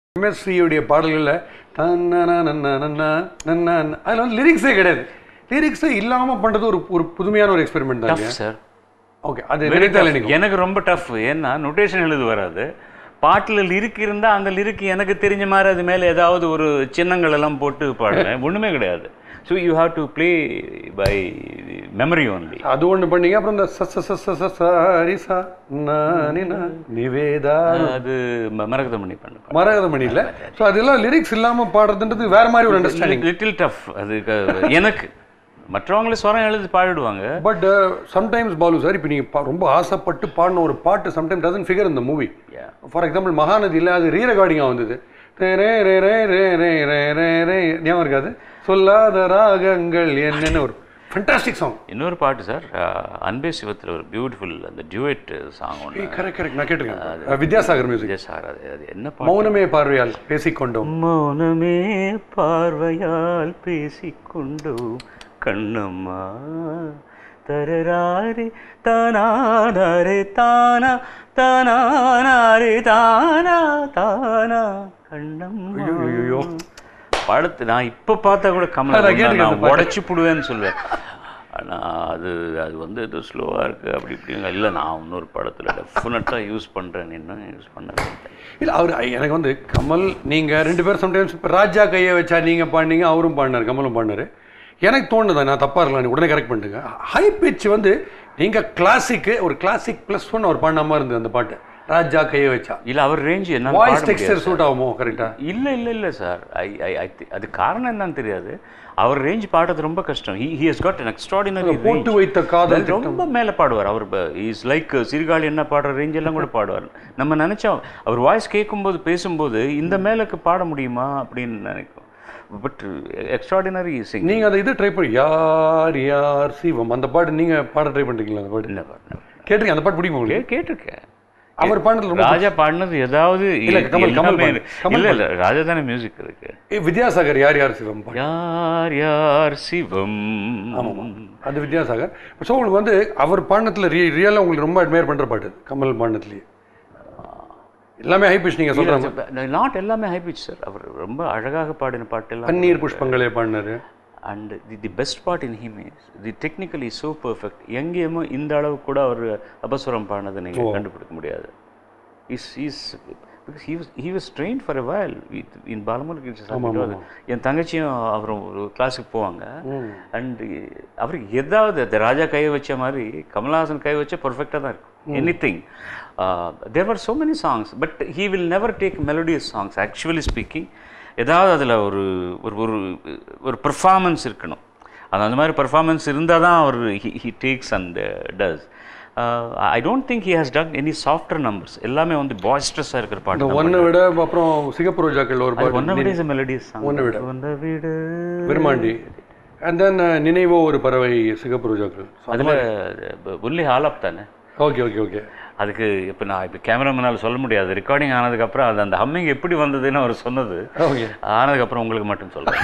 எம்எஸ்சியுடைய பாடல்களில் அதில் வந்து லிரிக்ஸே கிடையாது லிரிக்ஸே இல்லாமல் பண்ணுறது ஒரு ஒரு புதுமையான ஒரு எக்ஸ்பெரிமெண்ட் தான் டஃப் சார் ஓகே அது நினைத்தால் எனக்கு எனக்கு ரொம்ப டஃப் ஏன்னா நொட்டேஷன் எழுத வராது பாட்டில் லிரிக் இருந்தால் அந்த லிரிக் எனக்கு தெரிஞ்ச மாதிரி அது மேலே ஏதாவது ஒரு சின்னங்கள் எல்லாம் போட்டு பாடுவேன் ஒன்றுமே கிடையாது so you have to play by memory only அது ஒன்று பண்ணீங்க அப்புறம் இந்த ச ச ச ச ச ச ரி ச ந நி ந நிவேதா அது ம- மரகதம் பண்ணி பண்ண மரகதமணி இல்லை ஸோ அதெல்லாம் லிரிக்ஸ் இல்லாமல் பாடுறதுன்றது வேற மாதிரி ஒரு அண்டர்ஸ்டாண்டிங் லிட்டில் டஃப் அது க- எனக்கு மற்றவங்களே ஸ்வரம் எழுதி பாடிடுவாங்க பட் சம்டைம்ஸ் பாலு சார் இப்போ நீங்கள் ரொம்ப ஆசைப்பட்டு பாடின ஒரு பாட்டு சம்டைம் டசன் ஃபிகர் இந்த மூவி Yeah. ஃபார் எக்ஸாம்பிள் மகாநதியில் அது ரீ ரெக்கார்டிங்காக வந்தது ரே ரே ரே ரே ரே ரே ரே ரே ரே ஞாபகம் இருக்காது சொல்லாத ராகங்கள் என்னென்ன ஒரு ஃபண்டாஸ்டிக் சாங் இன்னொரு பாட்டு சார் அன்பே சிவத்தில் ஒரு பியூட்டிஃபுல் அந்த டியூட் சாங் ஒன்று கரெக்ட் கரெக்ட் நான் கேட்டிருக்கேன் வித்யாசாகர் மியூசிக் சார் அது அது என்ன பாட்டு மௌனமே பார்வையால் பேசிக்கொண்டோம் மௌனமே பார்வையால் பேசிக்கொண்டோ கண்ணம்மா தரராரி தானாரே தானா தானாரே தானா தானா கண்ணம்மா ஐயோ படத்து நான் இப்போ பார்த்தா கூட கமல் நான் கேட்டிருக்கேன் அந்த நான் உடச்சி புடுவேன்னு சொல்லுவேன் ஆனால் அது அது வந்து இது ஸ்லோவாக இருக்குது அப்படி இப்படிங்க இல்லை நான் இன்னொரு படத்தில் டெஃபினட்டாக யூஸ் பண்ணுறேன் இன்னும் யூஸ் பண்ணது இல்லை அவர் எனக்கு வந்து கமல் நீங்கள் ரெண்டு பேரும் சம்டைம்ஸ் இப்போ ராஜா கையை வச்சா நீங்கள் பாடினீங்க அவரும் பாடினார் கமலும் பாடினார் எனக்கு தோணுது நான் தப்பாக இருக்கலாம் நீ உடனே கரெக்ட் பண்ணிட்டுங்க ஹை பிச் வந்து நீங்கள் கிளாசிக்கு ஒரு கிளாசிக் ப்ளஸ் ஒன் அவர் பாடின மாதிரி இருந்தது அந்த பாட்டு ராஜா கையை வச்சா இல்லை அவர் ரேஞ்ச் என்ன வாய்ஸ் டெக்ஸ்டர் சூட் ஆகுமோ கரெக்டாக இல்ல இல்ல இல்ல சார் ஐ ஐ ஐ அது காரணம் என்னன்னு தெரியாது அவர் ரேஞ்ச் பாடுறது ரொம்ப கஷ்டம் he he has got an extraordinary போட்டு range வைத்த காதல் ரொம்ப மேல பாடுவார் அவர் இஸ் லைக் சிறுகாழி என்ன பாடுற ரேஞ்ச் எல்லாம் கூட பாடுவார் நம்ம நினைச்சோம் அவர் வாய்ஸ் கேட்கும்போது பேசும்போது இந்த மேலுக்கு பாட முடியுமா அப்படின்னு நினைக்கும் பட் எக்ஸ்ட்ராடினரி சிங் நீங்கள் அந்த இது ட்ரை பண்ணி யார் யார் சிவம் அந்த பாட்டு நீங்கள் பாட ட்ரை பண்ணுறீங்களா அந்த பாட்டு என்ன பாடு கேட்டிருக்கேன் அந்த பாட்டு பிடிக்கும் உங்களுக்கு கேட்டிருக்கேன் அவர் பாடுறது ரொம்ப ராஜா பாடினது ஏதாவது இல்ல, கமல், கமல் எல்லாமே பாடு. கமல் இல்ல இல்ல ராஜா தானே மியூசிக் இருக்கு ஏ, வித்யாசாகர் யார் யார் சிவம் பாட்டு யார் யார் சிவம் அது வித்யாசாகர் ஸோ உங்களுக்கு வந்து அவர் பாடினத்தில் ரி ரியலாக உங்களுக்கு ரொம்ப அட்மையர் பண்ணுற பாட்டு கமல் பாடினத்துலேயே எல்லாமே ஹை பிச் நீங்கள் சொல்கிறாங்க நாட் எல்லாமே ஹை பிச் சார் அவர் ரொம்ப அழகாக பாடின பாட்டெல்லாம் பன்னீர் புஷ்பங்களே பாடினாரு and the the best part in him is the technically so perfect எங்கேயுமோ இந்த அளவு கூட அவர் அபஸ்வரம் பாடினதை நீங்கள் கண்டுபிடிக்க முடியாது is is because he was he was train for a while with இன் பாலமுருகன் என் தங்கச்சியும் அவரும் ஒரு கிளாஸுக்கு போவாங்க அண்ட் அவருக்கு ஏதாவது அந்த ராஜா கையை வச்ச மாதிரி கமல்ஹாசன் கை வச்சா பர்ஃபெக்டாக தான் இருக்கும் anything there are so many songs but he will never take melodious songs actually speaking ஏதாவது அதில் ஒரு ஒரு ஒரு ஒரு பெர்ஃபார்மன்ஸ் இருக்கணும் அது அந்த மாதிரி பெர்ஃபார்மன்ஸ் இருந்தால் தான் அவர் he takes and does I don't think he has done any software numbers எல்லாமே வந்து பாய்ஸ்ட்ரஸாக இருக்கிற இந்த பாட்டு ஒன்றை விட அப்புறம் சிகப்பு ரோஜாக்கள் ஒரு பாட்டு ஒன்றை விட இஸ் மெலடியஸ் சாங் ஒன்றை விட ஒன்றை விட பெருமாண்டி அண்ட் தென் நினைவோ ஒரு பறவை சிகப்பு ரோஜாக்கள் அதில் ஒன்லி ஹாலப் தானே ஓகே ஓகே ஓகே அதுக்கு இப்போ நான் இப்போ கேமராமேனால் சொல்ல முடியாது ரெக்கார்டிங் ஆனதுக்கப்புறம் அது அந்த ஹம்மிங் எப்படி வந்ததுன்னு அவர் சொன்னது ஓகே ஆனதுக்கப்புறம் உங்களுக்கு மட்டும் சொல்கிறேன்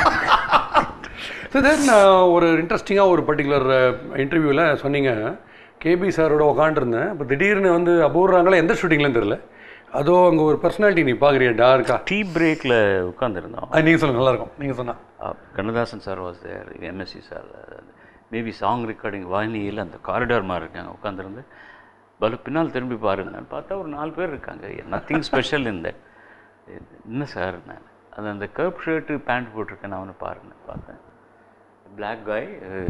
ஸோ தென் ஒரு இன்ட்ரெஸ்டிங்காக ஒரு பர்டிகுலர் இன்டர்வியூவில் சொன்னீங்க கேபி சாரோட உட்காண்டிருந்தேன் இப்போ திடீர்னு வந்து அபூர்வாங்களா எந்த ஷூட்டிங்லன்னு தெரில அதோ அங்கே ஒரு பர்சனாலிட்டி நீ பார்க்குறிய டார்க்கா டீ பிரேக்கில் உட்காந்துருந்தோம் நீங்கள் சொல்லுங்கள் நல்லாயிருக்கும் நீங்கள் சொன்னா Kannadasan sir was there MSV sir maybe song recording வாணியில் அந்த காரிடார் மாதிரி இருக்காங்க உட்காந்துருந்து பலு பின்னால் திரும்பி பாருங்க பார்த்தா ஒரு நாலு பேர் இருக்காங்க நத்திங் ஸ்பெஷல் இந்த என்ன சார் நான் அது அந்த கர்ப் ஷர்ட்டு பேண்ட் போட்டிருக்கேன் நான் அவனை பாருங்க பார்த்தேன் பிளாக் காய்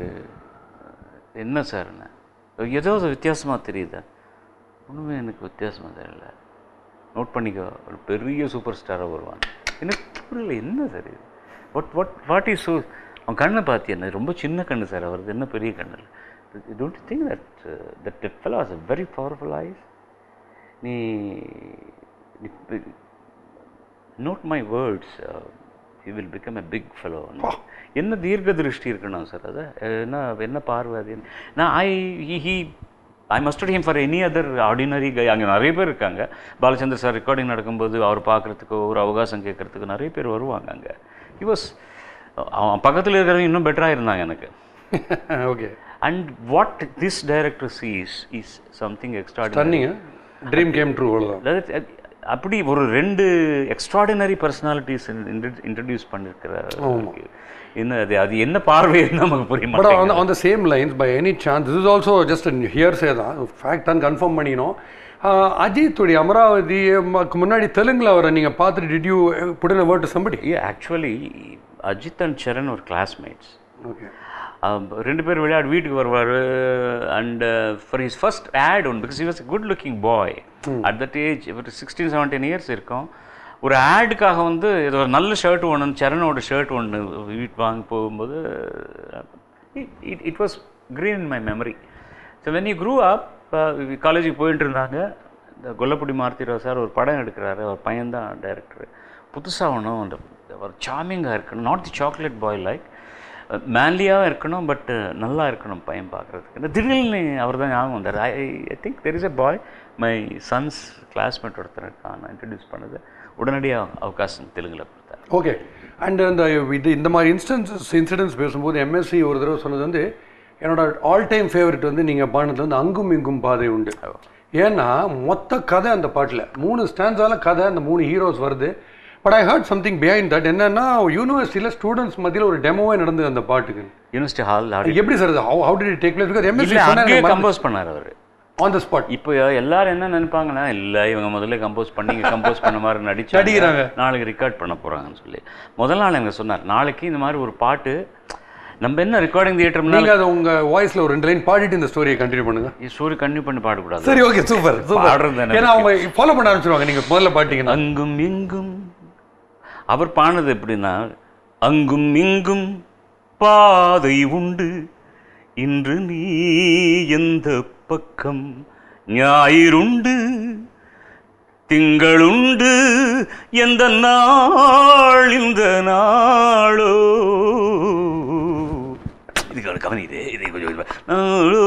என்ன சார் நான் ஏதோ வித்தியாசமாக தெரியுதா ஒன்றுமே எனக்கு வித்தியாசமாக தெரியல நோட் பண்ணிக்கோ ஒரு பெரிய சூப்பர் ஸ்டாராக வருவான் எனக்கு புரியல என்ன சார் இது what what what is so அவன் கண்ணை பார்த்தியா ரொம்ப சின்ன கண்ணு சார் அவரது என்ன பெரிய கண்ணு don't think that that that fellow was a very powerful eyes நீ note my words you will become a big fellow என்ன தீர்க்க திருஷ்டி இருக்கணும் சார் அது என்ன என்ன பார்வை அது என்ன- நான் I he I mustered him for any other ordinary guy அங்கே நிறைய பேர் இருக்காங்க பாலச்சந்தர் சார் ரெக்கார்டிங் நடக்கும்போது அவர் பார்க்குறதுக்கோ ஒரு அவகாசம் கேட்குறதுக்கு நிறைய பேர் வருவாங்க அங்கே he was அவன் பக்கத்தில் இருக்கிறவங்க இன்னும் பெட்டராக இருந்தாங்க எனக்கு okay and what this director sees is something extra தண்ணிங்க ட்ரீம் கேம் ட்ரூ அவ்வளோதான் அதாவது அப்படி ஒரு ரெண்டு எக்ஸ்ட்ராடினரி பர்சனாலிட்டிஸ் இன்ட்ரடியூஸ் பண்ணியிருக்கிறார் என்ன அது அது என்ன பார்வைன்னு நமக்கு புரிய பட் மாட்டேங்குது on on the same lines by any chance this is also just hearsay தான் ஃபேக்ட் தான் கன்ஃபார்ம் பண்ணிக்கணும் ஆஹ் அஜித்துடைய அமராவதி மக்கு முன்னாடி தெலுங்குல அவரை நீங்கள் பார்த்துட்டு did you put in word to somebody actually Ajith and Charan ஒரு கிளாஸ்மேட்ஸ் ஓகே ரெண்டு பேர் விளையாடு வீட்டுக்கு வருவார் and for his first ad one because he was good looking boy at that age ஒரு சிக்ஸ்டீன் செவன்டீன் இயர்ஸ் இருக்கும் ஒரு ஆடுக்காக வந்து ஏதோ ஒரு நல்ல ஷர்ட் ஒன்று சரணோட ஷர்ட் ஒன்று வீட்டு வாங்கி போகும்போது it it was green in my memory so when you grew up காலேஜுக்கு போயிட்டு இருந்தாங்க இந்த கொல்லப்படி மார்த்திராவ் சார் ஒரு படம் எடுக்கிறாரு அவர் பையன்தான் டைரக்டர் புதுசாக ஒன்றும் அந்த ஒரு சாமிங்காக இருக்கணும் not the chocolate boy like மேன்லியாக இருக்கணும் பட் நல்லா இருக்கணும் பையன் பார்க்குறதுக்கு இந்த திடீர்னு அவர் தான் ஞாபகம் வந்தார் I I think there is a boy my son's classmate ஒருத்தர் இருக்கான் நான் இன்ட்ரடியூஸ் பண்ணது உடனடியாக அவகாசம் தெலுங்கில் கொடுத்தார் ஓகே அண்ட் அந்த இது இந்த மாதிரி இன்ஸ்டன்சஸ் இன்சிடென்ட்ஸ் பேசும்போது எம்எஸ்சி ஒரு தடவை சொன்னது வந்து என்னோட ஆல் டைம் ஃபேவரட் வந்து நீங்கள் பாடினது வந்து அங்கும் இங்கும் பாதை உண்டு ஏன்னா மொத்த கதை அந்த பாட்டில் மூணு ஸ்டான்ஸால கதை அந்த மூணு ஹீரோஸ் வருது but I heard something behind that என்னன்னா யூனிவர்சிட்டியில் ஸ்டூடெண்ட்ஸ் மத்தியில் ஒரு டெமோவே நடந்தது அந்த பாட்டுக்கு யூனிவர்சிட்டி ஹால் எப்படி sir how how did take place because MSV இல்லை அங்கேயே கம்போஸ் பண்ணார் அவர் ஆன் த ஸ்பாட் இப்போ எல்லாரும் என்ன நினைப்பாங்கன்னா இல்லை இவங்க முதல்ல கம்போஸ் பண்ணி கம்போஸ் பண்ண மாதிரி நடிச்சு நடிக்கிறாங்க. நாளைக்கு ரெக்கார்ட் பண்ண போகிறாங்கன்னு சொல்லி முதல் நாள் எனக்கு சொன்னார் நாளைக்கு இந்த மாதிரி ஒரு பாட்டு நம்ம என்ன ரெக்கார்டிங் தியேட்டர்னா நீங்க அதை உங்க வாய்ஸ்ல ஒரு ரெண்டு லைன் பாடிட்டு இந்த ஸ்டோரியை கண்டினியூ பண்ணுங்க ஸ்டோரி கன்டினியூ பண்ணி பாடக்கூடாது சரி ஓகே சூப்பர் சூப்பர் பாடுறது தானே ஏன்னா அவங்க ஃபாலோ பண்ண ஆரம்பிச்சிருவாங்க நீங்க முதல்ல பாட்டீங்கன்னா அங்கும் இங்கும் அவர் பாடினது எப்படின்னா அங்கும் இங்கும் பாதை உண்டு இன்று நீ எந்த பக்கம் ஞாயிறுண்டு திங்களுண்டு எந்த நாள் இந்த நாளோ இதுக்கு கவனி இது இதை கொஞ்சம் இது பா- நாளோ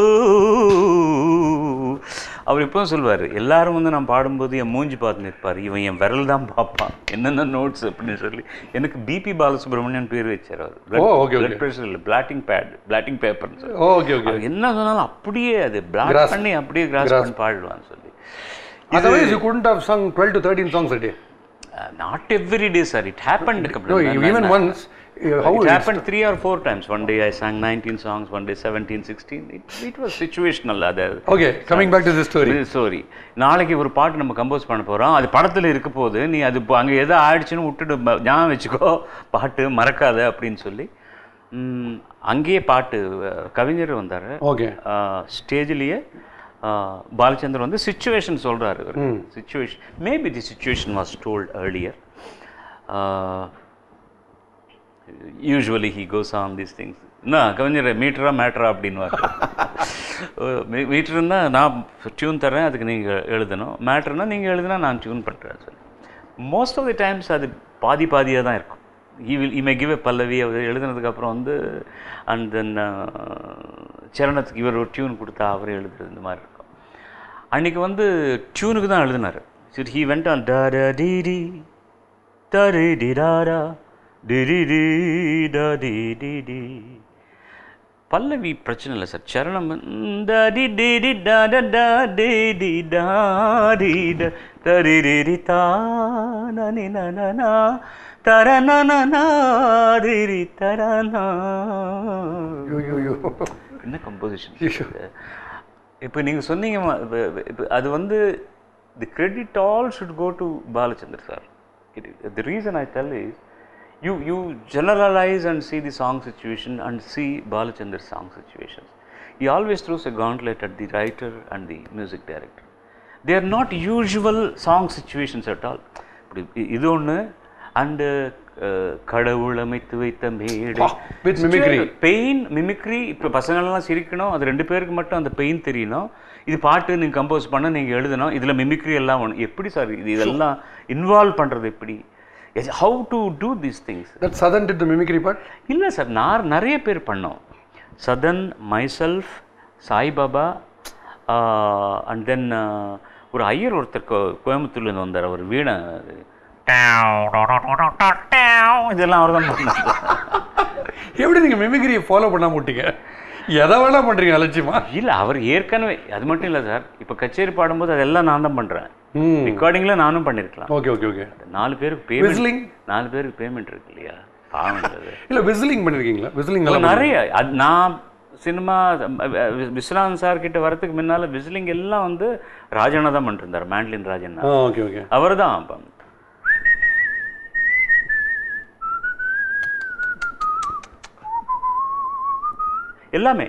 அவர் எப்பவும் சொல்வார் எல்லாரும் வந்து நான் பாடும்போது என் மூஞ்சி பார்த்து நிற்பார் இவன் என் விரல் தான் பார்ப்பான் என்னென்ன நோட்ஸ் அப்படின்னு சொல்லி எனக்கு பிபி பாலசுப்ரமணியன் பேர் வச்சார் அவர் ஓ, okay, okay. பிளட் ப்ரெஷர் இல்லை பிளாட்டிங் பேட் பிளாட்டிங் பேப்பர்னு சொல்லி ஓகே ஓகே அவர் என்ன சொன்னாலும் அப்படியே அது பிளாக் Grasp. பண்ணி அப்படியே கிராஸ் பண்ணி பாடுவான்னு சொல்லி otherwise you couldn't have sung 12 to 13 songs a day not every day sir it happen no even once uh, how it it happened three or four times. One day I sang 19 songs, one day 17, 16. It, it was situational. அது okay coming back to this story sorry நாளைக்கு ஒரு பாட்டு நம்ம compose பண்ண போகிறோம் அது படத்தில் இருக்க போது நீ அது இப்போ அங்கே எதோ ஆயிடுச்சுன்னு விட்டுட்டு ம- ஞாபகம் வச்சுக்கோ பாட்டு மறக்காத அப்படின்னு சொல்லி ம், அங்கேயே பாட்டு அஹ், கவிஞர் வந்தார் okay ஸ்டேஜ்லேயே பாலச்சந்தர் வந்து சுச்சுவேஷன் சொல்கிறாரு situation maybe the situation was told earlier usually he goes on these things என்ன கவிஞர் மீட்டரா மேட்டரா அப்படின்வார் மீட்டர்னா நான் டியூன் தரேன் அதுக்கு நீங்கள் எழுதணும் மேட்டர்னா நீங்கள் எழுதுனா நான் டியூன் பண்ணுறேன் சொல்லி மோஸ்ட் ஆஃப் தி டைம்ஸ் அது பாதி பாதியாக தான் இருக்கும் he will E May give a பல்லவி அவர் எழுதுனதுக்கப்புறம் வந்து அண்ட் தென் சரணத்துக்கு இவர் ஒரு டியூன் கொடுத்தா அவரே எழுதுறது இந்த மாதிரி இருக்கும் அன்னைக்கு வந்து டியூனுக்கு தான் எழுதினார் சரி ஹீ வெண்ட் ஆன் ட ட டி டி தரி டி டா டா டி டி டி டா டி டி டி பல்லவி பிரச்சனை இல்லை சார் சரணம் த டி டி டி டா டா டா டி டி டா டி ட தரி டி டி தா ந நி ந ந நா தர ந ந நா தி ரி தர நா ஐயோ, ஐயோ, ஐயோ. என்ன கம்போசிஷன் இப்போ நீங்கள் சொன்னீங்க ம- இப்ப- இப்ப- இப்ப அது வந்து the credit all should go to Balachander sir the reason I tell is you you generalize and see the song situation and see Balachandra's song situations. He always throws a gauntlet at the writer and the music director. They are not usual song situations at all. இப்படி இ- இது ஒன்று and கடவுள் அமைத்து வைத்த மேடை Ah, with mimicry. Pain mimicry இப்போ பசங்களெல்லாம் சிரிக்கணும் அது ரெண்டு பேருக்கு மட்டும் அந்த பெயின் தெரியணும் இது பாட்டு நீங்கள் கம்போஸ் பண்ண நீங்கள் எழுதணும் இதில் மிமிக்ரி எல்லாம் ஒன்று எப்படி சார் இது இதெல்லாம் இன்வால்வ் பண்ணுறது எப்படி how to do these things that southern did the mimicry part இல்லை சார் நான் நிறைய பேர் பண்ணோம் Sadhan myself Saibaba and then ஒரு ஐயர் ஒருத்தர் கோ கோயம்புத்தூர்லேருந்து வந்தார் அவர் வீணை அது, இதெல்லாம் அவர் தான் பண்ணார் எப்படி நீங்க மிமிக்ரியை ஃபாலோ பண்ணாம விட்டீங்க எதை வேணா பண்றீங்க அலட்சியமா இல்லை அவர் ஏற்கனவே அது மட்டும் இல்லை சார் இப்போ கச்சேரி பாடும்போது அதெல்லாம் நான் தான் பண்ணுறேன் ம் ரெக்கார்டிங்ல நானும் பண்ணிருக்கலாம் ஓகே ஓகே ஓகே நாலு பேருக்கு பேமெண்ட் விசிலிங் நாலு பேருக்கு பேமெண்ட் இருக்கு இல்லையா பாவம் அது இல்லை விசிலிங் பண்ணியிருக்கீங்களா விசிலிங் நல்லா நிறைய அது நான் சினிமா விஸ்வநாதன் சார் கிட்ட வரதுக்கு முன்னால விசிலிங் எல்லாம் வந்து ராஜண்ணா தான் பண்ணிருந்தார் மேண்ட்லின் ராஜண்ணா ஆ ஓகே ஓகே அவர் தான் எல்லாமே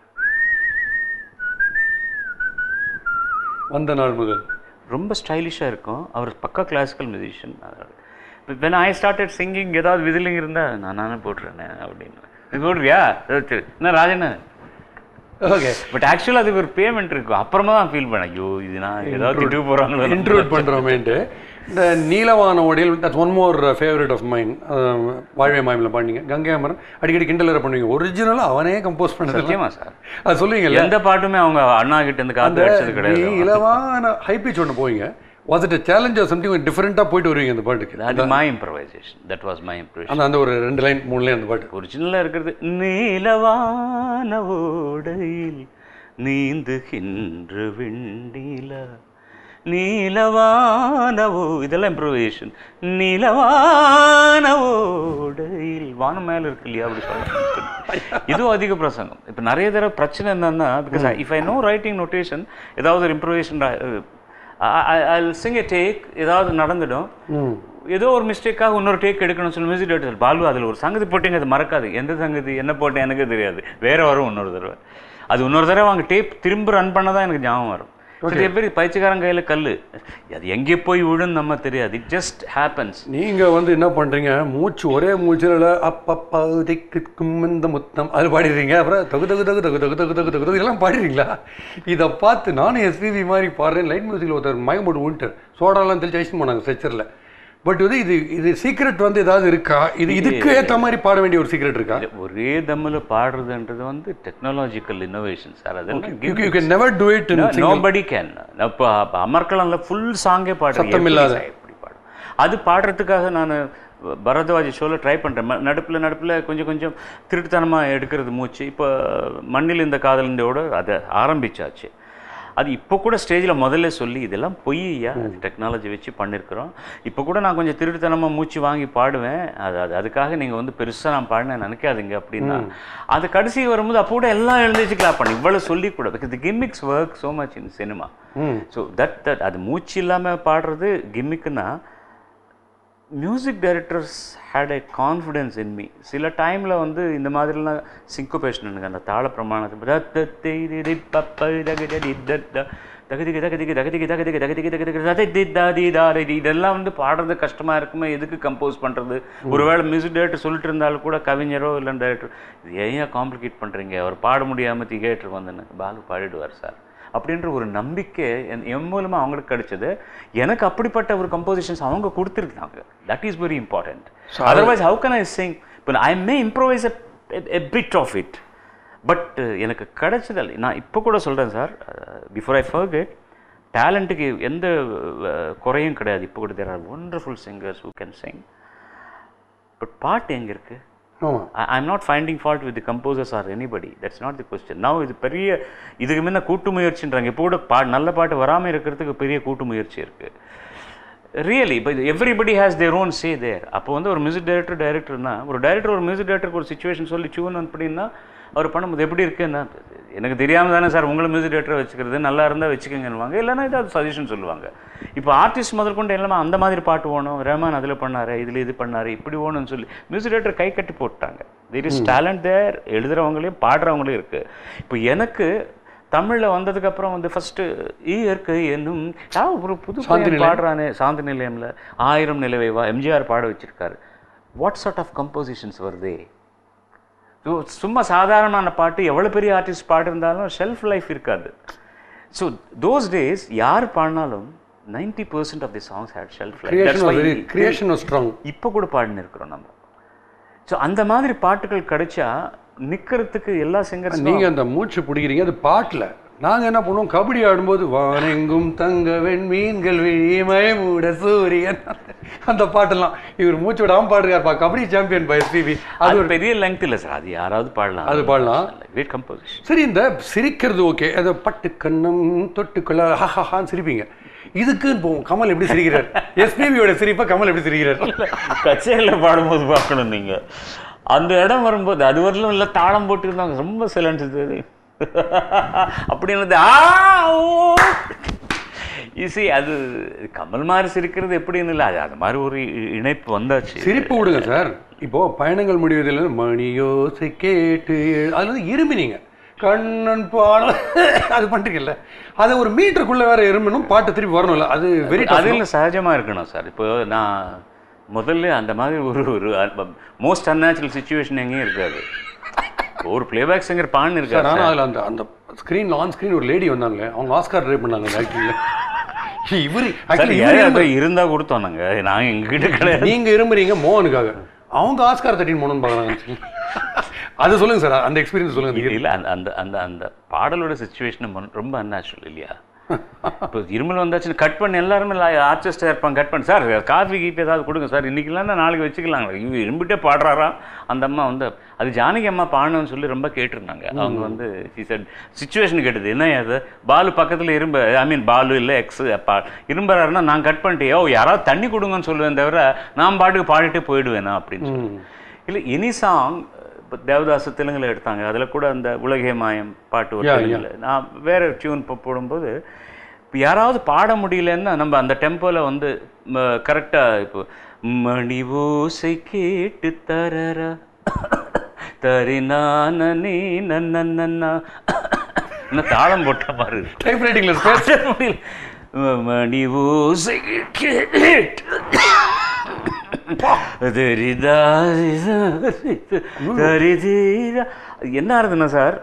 வந்த நாள் முதல் ரொம்ப ஸ்டைலிஷாக இருக்கும் அவர் பக்கா கிளாசிக்கல் மியூசிஷியன் இப்போ வென் ஐ ஸ்டார்டட் சிங்கிங் ஏதாவது விசிலிங் இருந்தால் நான் நானே போட்டுறேனே அப்படின்னு நீ போடுறியா சரி, சரி என்ன ராஜண்ணா ஓகே பட் ஆக்சுவலாக அதுக்கு ஒரு பேமெண்ட் இருக்கும் அப்புறமா தான் ஃபீல் பண்ணேன் ஐயோ இது நான் ஏதாவது திட்டு போகிறாங்களோ இன்ட்ரூட் பண்ணுறோமேன்ட்டு இந்த நீலவான ஓடியில் that's one more favourite of mine வாழ்வே மாயமில் பாடினீங்க கங்கை அமரன் அடிக்கடி கிண்டலரை பண்ணுவீங்க ஒரிஜினலாக அவனே கம்போஸ் பண்ணது சத்தியமா சார் அது சொல்லுவீங்கல்ல எந்த பாட்டுமே அவங்க அண்ணா கிட்ட இருந்து காத்து அடிச்சது கிடையாது நீலவான ஹை பிச் ஒன்று போவீங்க வாஸ் இட் சேலஞ்ச் சம்திங் டிஃப்ரெண்ட்டாக போயிட்டு வருவீங்க அந்த பாட்டுக்கு அது my improvisation that was my improvisation அந்த அந்த ஒரு ரெண்டு லைன் மூணு லைன் அந்த பாட்டு ஒரிஜினலாக இருக்கிறது நீலவான ஓடையில் நீந்துகின்ற வெண்டிலா நீலவானவோ இதெல்லாம் இம்ப்ரூவேஷன் நீலவான ஓடையில் வானம் மேல இருக்கு இல்லையா அப்படி சொல்ல இதுவும் அதிக பிரசங்கம் இப்போ நிறைய தடவை பிரச்சனை என்னன்னா because if I no writing notation ஏதாவது ஒரு improvisation I sing a take ஏதாவது நடந்துடும் ம் ஏதோ ஒரு மிஸ்டேக்காக இன்னொரு டேக் எடுக்கணும்னு சொல்லி மியூசிக் டேரக்டர் பாலு அதில் ஒரு சங்கதி போட்டீங்க அது மறக்காது எந்த சங்கதி என்ன போட்டேன் எனக்கு தெரியாது வேற வரும் இன்னொரு தடவை அது இன்னொரு தடவை அவங்க டேப் திரும்ப ரன் பண்ண தான் எனக்கு ஞாபகம் வரும் சில பேர் பயிற்சிக்காரன் கையில் கல் அது எங்கே போய் விழுன்னு நம்ம தெரியாது இட் ஜஸ்ட் ஹேப்பன்ஸ் நீங்க வந்து என்ன பண்றீங்க மூச்சு ஒரே மூச்சுல அப்பப்பா திக்கும் இந்த முத்தம் அது பாடிடுறீங்க அப்புறம் தகு தகு தகு தகு தகு தகு தகு தகு இதெல்லாம் பாடிடுறீங்களா இதை பார்த்து நானும் எஸ்பிபி மாதிரி பாடுறேன் லைட் மியூசிக்கில் ஒருத்தர் மயம் போட்டு விட்டார் சோடாலாம் தெளிச்சு அழிச்சு போனாங்க ஸ்ட்ரெச்சரில் பட் வந்து இது இது சீக்ரெட் வந்து ஏதாவது இருக்கா இது இதுக்கு ஏற்ற மாதிரி பாட வேண்டிய ஒரு சீக்ரெட் இருக்கா ஒரே தம்மில் பாடுறதுன்றது வந்து டெக்னாலஜிக்கல் இன்னோவேஷன் சார் அதெல்லாம் you can never do it nobody can இப்போ அமர்கலம்ல ஃபுல் சாங்கே பாடுறேன் சத்தம் இல்லாத. எப்படி பாடும் அது பாடுறதுக்காக நான் பரத்வாஜ் ஷோவில் ட்ரை பண்ணுறேன் நடுப்பில் நடுப்பில் கொஞ்சம் கொஞ்சம் திருட்டுத்தனமாக எடுக்கிறது மூச்சு இப்போ மண்ணில் இந்த காதலோட அதை ஆரம்பிச்சாச்சு அது இப்போ கூட ஸ்டேஜில் முதல்ல சொல்லி இதெல்லாம் பொய்யா டெக்னாலஜி வச்சு பண்ணியிருக்கிறோம் இப்போ கூட நான் கொஞ்சம் திருட்டுத்தனமாக மூச்சு வாங்கி பாடுவேன் அது அது அதுக்காக நீங்கள் வந்து பெருசாக நான் பாடினேன் நினைக்காதீங்க அப்படின்னா அது கடைசி வரும்போது அப்போ கூட எல்லாம் எழுந்திரிச்சு கிளாப் பண்ணி இவ்வளோ சொல்லி கூட because gimmicks work so much in cinema hmm so that that அது மூச்சு இல்லாமல் பாடுறது கிம்மிக்குன்னா music directors had a confidence in me சில டைமில் வந்து இந்த மாதிரிலாம் சிங்கோபேஷன் எனக்கு அந்த தாள பிரமாணத்தை தகதிக்கு தகதிக்கு தகதிக்கு தகதிக்கு தகதிக்கு தகதிக்கு தகதி தாதி தாரி இதெல்லாம் வந்து பாடுறது கஷ்டமாக இருக்குமே எதுக்கு கம்போஸ் பண்ணுறது ஒருவேளை மியூசிக் டைரக்டர் சொல்லிட்டு இருந்தாலும் கூட கவிஞரோ இல்லை டைரக்டர் இது ஏன் காம்ப்ளிகேட் பண்ணுறீங்க அவர் பாட முடியாமல் திகேட்டர் வந்து பாலு பாடிடுவார் சார் அப்படின்ற ஒரு நம்பிக்கை என் என் மூலமாக அவங்களுக்கு கிடைச்சது எனக்கு அப்படிப்பட்ட ஒரு கம்போசிஷன்ஸ் அவங்க கொடுத்துருக்காங்க that is very important otherwise how can I sing இப்போ I may improvise a bit of it but எனக்கு கிடைச்சதில்ல நான் இப்போ கூட சொல்கிறேன் சார் பிஃபோர் ஐ ஃபர்கெட் டேலண்ட்டுக்கு எந்த அஹ், குறையும் கிடையாது இப்போ கூட there are wonderful singers who can sing but பாட்டு எங்கே இருக்குது ஆமாம் I am not finding fault with composers or anybody that's not the question now இது பெரிய இதுக்கு முன்ன கூட்டு முயற்சின்றாங்க இப்போ கூட பா நல்ல பாட்டு வராமல் இருக்கிறதுக்கு பெரிய கூட்டு முயற்சி இருக்குது ரியலி இப்போ everybody has their own say there அப்போ வந்து ஒரு மியூசிக் டைரக்டர் டைரக்டர்னா ஒரு டைரக்டர் ஒரு மியூசிக் டைரக்டருக்கு ஒரு சுச்சுவேஷன் சொல்லி சூன் அப்படின்னா அவர் பண்ணும்போது எப்படி இருக்குன்னா எனக்கு தெரியாமல் தானே சார் உங்களை மியூசிக் டைரக்டர் வச்சுக்கிறது நல்லா இருந்தால் வச்சுக்கோங்கன்னுவாங்க இல்லைன்னா ஏதாவது சஜஷன் சொல்லுவாங்க இப்போ ஆர்டிஸ்ட் முதல் கொண்டு எல்லாமே அந்த மாதிரி பாட்டு ஓணும் ரஹ்மான் அதில் பண்ணாரு இதில் இது பண்ணாரு இப்படி ஓணும்னு சொல்லி மியூசிக் டைரக்டர் கை கட்டி போட்டாங்க தெர் இஸ் டேலண்ட் தேர் எழுதுறவங்களையும் பாடுறவங்களையும் இருக்குது இப்போ எனக்கு தமிழில் வந்ததுக்கப்புறம் வந்து ஃபஸ்ட்டு இயற்கை என்னும் யா, ஒரு புது பையன் பாடுறானே சாந்தி நிலையம்ல ஆயிரம் நிலவை வா எம்ஜிஆர் பாட வச்சிருக்காரு வாட் சார்ட் ஆஃப் கம்போசிஷன்ஸ் வருதே ஸோ சும்மா சாதாரணமான பாட்டு எவ்வளோ பெரிய ஆர்டிஸ்ட் பாட்டு இருந்தாலும் ஷெல்ஃப் லைஃப் இருக்காது ஸோ தோஸ் டேஸ் யார் பாடினாலும் ninety percent of the songs had shelf creation life very creation strong இப்போ கூட பாடின்னு இருக்கிறோம் நம்ம ஸோ அந்த மாதிரி பாட்டுகள் கிடைச்சா நிக்கிறதுக்கு எல்லா சிங்கர்ஸ் நீங்க அந்த மூச்சு பிடிக்கிறீங்க அது பாட்டில் நாங்க என்ன பண்ணுவோம் கபடி ஆடும்போது வானெங்கும் தங்க வெண்மீன்கள் விழிமய மூட சூரியன் அந்த பாட்டெல்லாம் இவர் மூச்சு விடாம பாடுறாருப்பா கபடி சாம்பியன் பை எஸ்பிபி அது அது பெரிய லெங்க் இல்லை சார் அது யாராவது பாடலாம் அது பாடலாம் கிரேட் கம்போசிஷன் சரி இந்த சிரிக்கிறது ஓகே அது பட்டு கண்ணம் தொட்டுக்கொள்ள ஹஹான்னு சிரிப்பீங்க இதுக்குன்னு போவோம் கமல் எப்படி சிரிக்கிறார் எஸ்பிபியோட சிரிப்பா கமல் எப்படி சிரிக்கிறார் கச்சேரியில் பாடும்போது பார்க்கணும் நீங்க அந்த இடம் வரும்போது அது வரலும் இல்லை தாளம் போட்டுருந்தாங்க ரொம்ப சிலன்ஸ் இது அப்படின்னு ஆ ஈஸி அது கமல் மாதிரி சிரிக்கிறது எப்படின்னு இல்லை அது அது மாதிரி ஒரு இ- இணைப்பு வந்தாச்சு சிரிப்பு விடுங்க சார் இப்போ பயணங்கள் முடிவதில் மணியோசை கேட்டு எழு- அதுல வந்து இருமினீங்க கண்ணன் பாடம் அது பண்றீங்கல்ல அது ஒரு மீட்டருக்குள்ள வேற இருமணும் பாட்டு திருப்பி வரணும்ல அது வெரி அதில் சகஜமா இருக்கணும் சார் இப்போ நான் முதல்ல அந்த மாதிரி ஒரு ஒரு மோஸ்ட் அன்நேச்சுரல் சுச்சுவேஷன் எங்கேயும் இருக்காது ஒரு பிளேபேக் சிங்கர் பான்னு இருக்காரு ஆனால் அதில் அந்த அந்த ஸ்க்ரீன் ஆன் ஸ்க்ரீன் ஒரு லேடி வந்தாங்க அவங்க ஆஸ்கார் ட்ரை பண்ணாங்க அந்த ஆக்டிங்ல இவர் சார் ஆக்சுவலி யாராவது இருந்தா கொடுத்தோம் நாங்க நாங்க எங்ககிட்ட கிடையாது நீங்க இருமுறீங்க மோகனுக்காக அவங்க ஆஸ்கார் தட்டின் மோகன் பார்க்குறாங்க அது சொல்லுங்க சார் அந்த எக்ஸ்பீரியன்ஸ் சொல்லுங்க இல்ல அந்த அந்த அந்த அந்த பாடலோட சுச்சுவேஷன் ரொம்ப அன்நேச்சுரல் இல்லையா இப்போ இருமல் வந்தாச்சுன்னு கட் பண்ணி எல்லாருமே ஆர்டிஸ்டாக இருப்பாங்க கட் பண்ணி சார் காஃபி கீப்பி ஏதாவது கொடுங்க சார் இன்னைக்கு இல்லைன்னா நாளைக்கு வச்சுக்கலாங்க இவங்க இரும்பிட்டே பாடுறாராம் அந்த அம்மா வந்து அது ஜானகி அம்மா பாடணும்னு சொல்லி ரொம்ப கேட்டிருந்தாங்க அவங்க வந்து சுச்சுவேஷன் கேட்டது என்ன அது பாலு பக்கத்தில் இரும்ப ஐ மீன் பாலு இல்லை எக்ஸ் பா இரும்புறாருன்னா நான் கட் பண்ணிட்டு ஓ யாராவது தண்ணி கொடுங்கன்னு சொல்லுவேன் தவிர நான் பாட்டுக்கு பாடிட்டே போயிடுவேனா அப்படின்னு சொல்லி இல்லை எனி சாங் இப்போ தேவதாச தெலுங்குல எடுத்தாங்க அதில் கூட அந்த உலகே மாயம் பாட்டு ஒரு Yeah, தெலுங்குல நான் வேற டியூன் போடும்போது இப்போ யாராவது பாட முடியலன்னா நம்ம அந்த டெம்போவில் வந்து கரெக்டாக இப்போ மணி ஓசை கேட்டு தரரா தரி நானே நன்னா இன்னும் தாளம் போட்ட மாதிரி இருக்கும். டைப் ரைட்டிங்ல ஸ்பேஸ் பாட முடியல. மணி ஓசை கேட்டு தெரிதா தெரிதீரா என்ன ஆகுதுன்னா சார்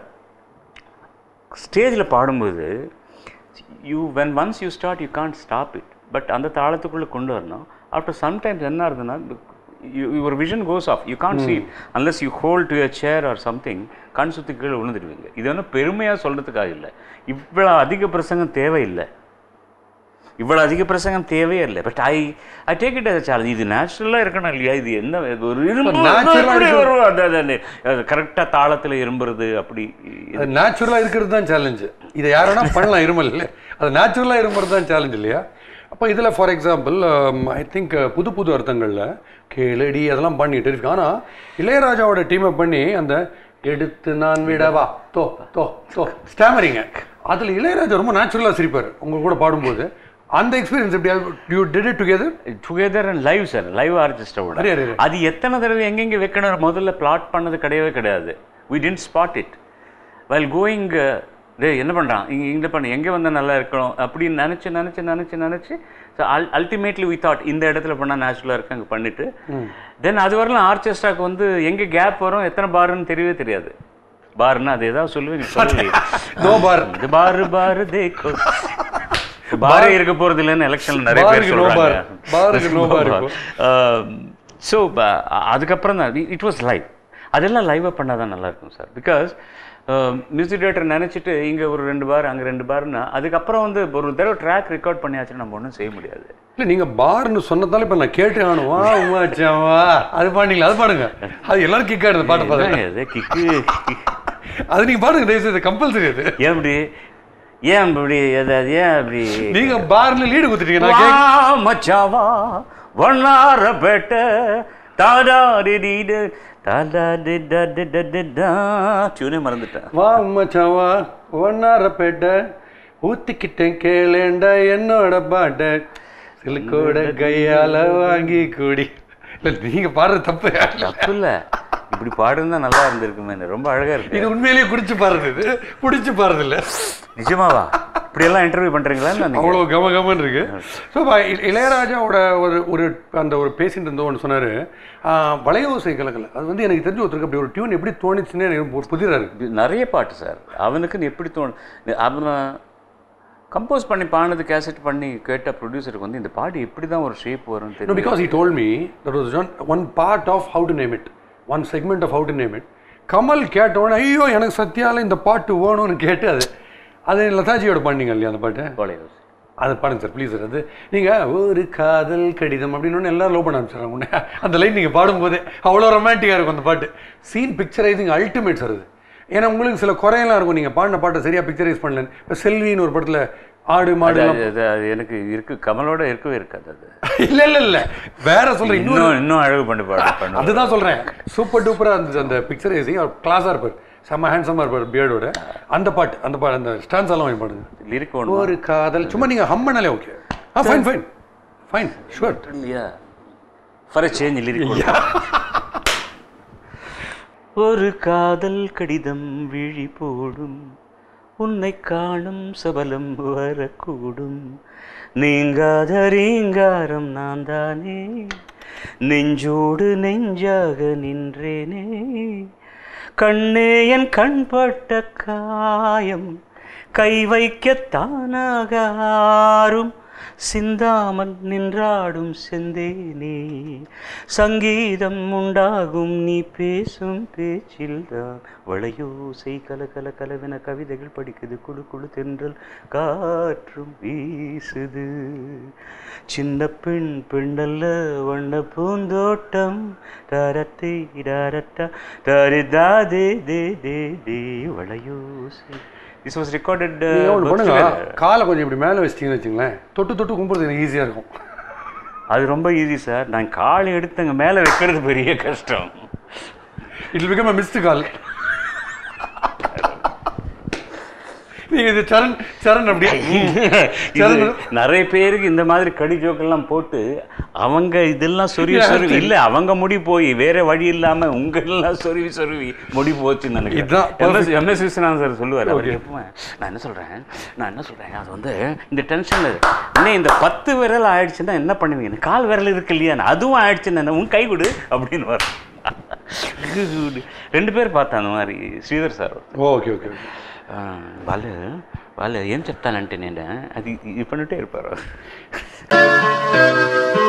ஸ்டேஜில் பாடும்போது you when once you start you can't stop it but அந்த தாளத்துக்குள்ளே கொண்டு வரணும் ஆஃப்டர் சம்டைம்ஸ் என்ன ஆகுதுன்னா your vision goes off you can't see unless you hold to a chair or something கண் சுற்றி கீழே விழுந்துடுவீங்க இது ஒன்றும் பெருமையாக சொல்கிறதுக்காக இல்லை இவ்வளோ அதிக பிரசங்கம் தேவையில்லை இவ்வளோ அதிக பிரசங்கம் தேவையே இல்லை but I I take it as challenge இது நேச்சுரலாக இருக்கணும் இல்லையா இது என்ன இது ஒரு இரும்பு natural ஆ எப்படி இருக்கு. வரும் அது அது கரெக்டாக தாளத்தில் இரும்புறது அப்படி அது நேச்சுரலாக இருக்கிறது தான் சேலஞ்சு இதை யார் வேணா பண்ணலாம் இருமல் இல்லை அது நேச்சுரலாக இருமுறது தான் சேலஞ்ச் இல்லையா அப்போ இதில் ஃபார் எக்ஸாம்பிள் ஐ திங்க் புது புது அர்த்தங்களில் கேளடி அதெல்லாம் பண்ணிட்டு இருக்கு ஆனால் இளையராஜாவோட டீமை பண்ணி அந்த எடுத்து நான் விடவா தோ தோ தோ ஸ்டாமரிங்க அதில் இளையராஜா ரொம்ப நேச்சுரலாக சிரிப்பார் உங்க கூட பாடும்போது அந்த எக்ஸ்பீரியன்ஸ் எப்படி you did it together together and live sir live ஆர்டிஸ்டோட அரே, அரே, அரே. அது எத்தனை தடவை எங்கெங்க வைக்கணும் முதல்ல பிளாட் பண்ணது கிடையவே கிடையாது we didn't spot it while going டேய் என்ன பண்ணுறான் இங்கே இங்கே பண்ணு எங்கே வந்தால் நல்லா இருக்கணும் அப்படின்னு நினச்சி நினச்சி நினச்சி நினச்சி so ul ultimately we thought இந்த இடத்துல பண்ணால் நேச்சுரலாக இருக்கு அங்கே பண்ணிட்டு தென் அது வரலாம் ஆர்கெஸ்ட்ராக்கு வந்து எங்கே கேப் வரும் எத்தனை பாருன்னு தெரியவே தெரியாது பாருன்னா அது ஏதாவது சொல்லுவீங்க சொல்லுவீங்க நோ பார் இது பாரு பாரு தேக்கோ பாரே இருக்க போறது இல்லைன்னு எலெக்ஷன்ல நிறைய பேர் பாருக்கு no bar. சொல்றாங்க பாருக்கு no bar இருக்கும். ஸோ அதுக்கப்புறம் தான் இட் வாஸ் லைவ் அதெல்லாம் லைவாக பண்ணால் தான் நல்லா இருக்கும் சார் பிகாஸ் மியூசிக் டேரக்டர் நினச்சிட்டு இங்கே ஒரு ரெண்டு பார் அங்கே ரெண்டு பார்னா அதுக்கப்புறம் வந்து ஒரு தடவை ட்ராக் ரெக்கார்ட் பண்ணியாச்சுன்னா நம்ம ஒன்றும் செய்ய முடியாது இல்லை நீங்கள் பார்னு சொன்னதால இப்போ நான் கேட்டு ஆனுவா உமாச்சாவா அது பாடுங்களா அது பாடுங்க அது எல்லாரும் கிக் ஆடுது பாட்டு பாருங்க என்னங்க இது கிக்கு அது நீங்கள் பாடுங்க தயவுசெய்து கம்பல்சரி அது ஏன் அப்படி ஏன் அப்படி அது அது ஏன் அப்படி நீங்க பார்ல லீடு குத்துட்டீங்க நான் கேக்க- வா மச்சாவா வண்ணாரப்பேட்ட தாடாடிடிடு தாடாடிடா டியூனே மறந்துட்டேன் வா மச்சாவா ஒன்னாரப்பேட்டை ஊத்திக்கிட்டேன் கேளேண்டா என்னோட பாட்ட சிலுக்கோட கையால வாங்கி கூடி இல்ல நீங்க பாடுறது தப்பு தப்பு இல்ல இப்படி பாடுனா நல்லா இருந்திருக்குமே ரொம்ப அழகா இருக்கு இது உண்மையிலேயே குடிச்சு பாடுறது இது பிடிச்சு பாடுறது இல்ல நிஜமாவா இப்படி எல்லாம் இன்டர்வியூ பண்றீங்களா நீங்க அவ்வளோ கம கமன்னு இருக்கு ஸோ இளையராஜாவோட ஒரு ஒரு அந்த ஒரு பேசிட்டு இருந்தோம் ஒன்று சொன்னார் வளையோசை கலக்கல அது வந்து எனக்கு தெரிஞ்சு ஒருத்தருக்கு அப்படி ஒரு டியூன் எப்படி தோணுச்சுன்னு எனக்கு ஒரு புதிராக இருக்கு இது நிறைய பாட்டு சார் அவனுக்கு எப்படி தோணு அவனை கம்போஸ் பண்ணி பாடினது கேசட் பண்ணி கேட்ட ப்ரொடியூசருக்கு வந்து இந்த பாட்டு எப்படி தான் ஒரு ஷேப் வரும்னு No, தெரியும் because he told me that was one, one part of how to name it, one segment of how to name it. Kamal கேட்டவொடனே ஐயோ எனக்கு சத்தியால இந்த பாட்டு வேணும்னு கேட்டு அது அது லதாஜியோட பாண்டிங்க இல்லையா அந்த பாட்டு பழைய அது பாடுங்க சார் ப்ளீஸ் சார் அது நீங்கள் ஒரு காதல் கடிதம் அப்படின்னு ஒன்று எல்லாரும் லவ் பண்ண ஆரம்பிச்சாங்க உடனே அந்த லைன் நீங்கள் பாடும்போதே அவ்வளோ ரொமான்டிக்காக இருக்கும் அந்த பாட்டு சீன் பிக்சரைசிங் அல்டிமேட் சார் அது ஏன்னா உங்களுக்கு சில குறையெல்லாம் இருக்கும் நீங்கள் பாடின பாட்டை சரியாக பிக்சரைஸ் பண்ணலன்னு இப்போ செல்வின்னு ஒரு படத்தில் ஆடு மாடு அது அது அது எனக்கு இருக்கு கமலோட இருக்கவே இருக்காது அது இல்ல இல்ல இல்ல வேற சொல்றேன் இன்னும் இன்னும் இன்னும் அழகு பண்ணி பாடு பண்ணுவார் அதுதான் சொல்றேன் சூப்பர் டூப்பரா இருந்துச்சு அந்த பிக்சர் ஏசி அவர் கிளாஸா இருப்பார் செம்ம ஹேண்ட்ஸமா இருப்பார் பியர்டோட அந்த பாட்டு அந்த பாட்டு அந்த ஸ்டான்ஸ் எல்லாம் வாங்கி பாடுங்க லிரிக் ஒன்று ஒரு காதல் சும்மா நீங்க ஹம் பண்ணாலே okay ah fine fine fine sure இல்லையா ஃபார் சேஞ்ச் லிரிக் ஒரு காதல் கடிதம் விழி போடும் உன்னை காணும் சபலம் வரக்கூடும் நீங்காத ரீங்காரம் நான் தானே நெஞ்சோடு நெஞ்சாக நின்றேனே கண்ணே என் கண்பட்ட காயம் கை வைக்கத்தானாக ஆறும் சிந்தாமல் நின்றாடும் செந்தேனே சங்கீதம் உண்டாகும் நீ பேசும் பேச்சில்தான் வளையோசை கல கல கலவென கவிதைகள் படிக்குது குழு குழு தென்றல் காற்றும் வீசுது சின்ன பெண் பெண்ணல்ல வண்ண பூந்தோட்டம் தரத்தை டரட்டா தரிதா தே தே தே தே வளையோசை திஸ் வாஸ் ரெக்கார்டட் நீங்க ஒன்று பண்ணுங்க காலை கொஞ்சம் இப்படி மேலே வச்சிட்டீங்கன்னு வச்சுங்களேன் தொட்டு தொட்டு கும்பிடுறது எனக்கு ஈஸியாக இருக்கும் அது ரொம்ப ஈஸி சார் நான் கால் எடுத்து அங்கே மேலே வைக்கிறது பெரிய கஷ்டம் இட் பிகம் மிஸ்டு கால் நீங்க இது சரண் சரண் அப்படியே இது நிறைய பேருக்கு இந்த மாதிரி கடி ஜோக்கெல்லாம் போட்டு அவங்க இதெல்லாம் சொருவி சொருவி இல்லை அவங்க முடி போய் வேற வழி இல்லாம உங்க எல்லாம் சொருவி சொருவி முடி போச்சுன்னு இதுதான் நினைக்கிறேன் எம்எஸ் விஸ்வநாதன் சார் சொல்லுவார் அவர் எப்பவுமே நான் என்ன சொல்றேன் நான் என்ன சொல்றேன் அது வந்து இந்த டென்ஷன்ல இன்னும் இந்த பத்து விரல் ஆயிடுச்சுன்னா என்ன பண்ணுவீங்க இந்த கால் விரல் இருக்கு இல்லையா அதுவும் ஆயிடுச்சுன்னா என்ன, உன் கை கொடு அப்படின்னு வரும் ரெண்டு பேர் பார்த்தேன் அந்த மாதிரி ஸ்ரீதர் சார் ఓకే ఓకే ఆ, వాళ్ళు వాళ్ళు ఏం చెప్తానంటే నేను అది ఇది పన్నట్టే இருப்பாరు